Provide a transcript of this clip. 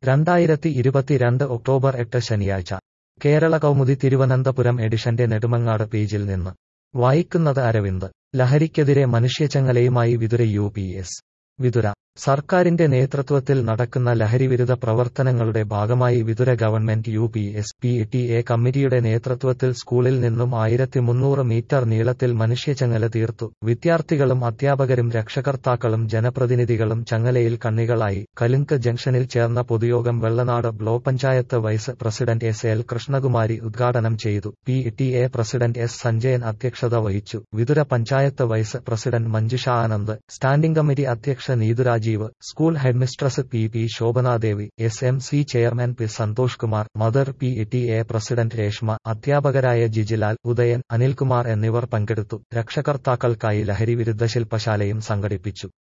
രണ്ടായിരത്തി ഇരുപത്തിരണ്ട് ഒക്ടോബർ എട്ട് ശനിയാഴ്ച കേരള കൗമുദി തിരുവനന്തപുരം എഡിഷന്റെ നെടുമങ്ങാട് പേജിൽ നിന്ന് വായിക്കുന്നത് അരവിന്ദ് ലഹരിക്കെതിരെ മനുഷ്യച്ചങ്ങലയുമായി Vithura U P S Vithura സർക്കാരിന്റെ നേതൃത്വത്തിൽ നടക്കുന്ന ലഹരിവിരുദ്ധ പ്രവർത്തനങ്ങളുടെ ഭാഗമായി Vithura government U P S P T A കമ്മിറ്റിയുടെ നേതൃത്വത്തിൽ സ്കൂളിൽ നിന്നും ആയിരത്തി മുന്നൂറ് മീറ്റർ നീളത്തിൽ മനുഷ്യച്ചങ്ങല തീർത്തു വിദ്യാർത്ഥികളും അധ്യാപകരും രക്ഷകർത്താക്കളും ജനപ്രതിനിധികളും ചങ്ങലയിൽ കണ്ണികളായി കലുങ്ക് ജംഗ്ഷനിൽ ചേർന്ന പൊതുയോഗം Vellanad block panchayat vice president S L Krishnakumari ഉദ്ഘാടനം ചെയ്തു P T A president S Sanjayan അധ്യക്ഷത വഹിച്ചു Vithura panchayat vice president Manjusha Anand standing committee അധ്യക്ഷ Neethuraj Rajeev school headmistress P P Shobhanadevi S M C chairman P Santhosh Kumar mother P T A president Reshma അധ്യാപകരായ ജിജിലാൽ ഉദയൻ അനിൽകുമാർ എന്നിവർ പങ്കെടുത്തു രക്ഷകർത്താക്കൾക്കായി ലഹരിവിരുദ്ധ ശില്പശാലയും സംഘടിപ്പിച്ചു